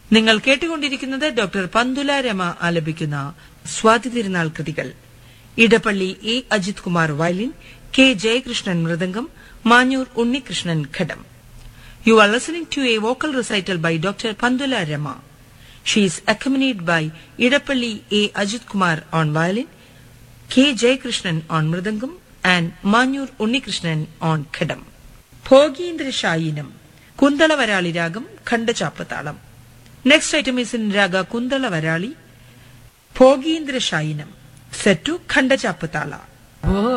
നിങ്ങൾ കേട്ടുകൊണ്ടിരിക്കുന്നത് ഡോക്ടർ പന്തുല രമ ആലപിക്കുന്ന സ്വാതി തിരുനാൾ കൃതികൾ Edappally A Ajith Kumar violin K Jayakrishnan mridangam Manjoor Unnikrishnan ghatam you are listening to a vocal recital by doctor Pantula Rama she is accompanied by Edappally A Ajith Kumar on violin K Jayakrishnan on mridangam and Manjoor Unnikrishnan on ghatam Bhogeendrashayinam Kuntalavarali ragam Khandachappathalam next item is in raga Kuntalavarali Bhogeendrashayinam set to Khandachappathala ഭോ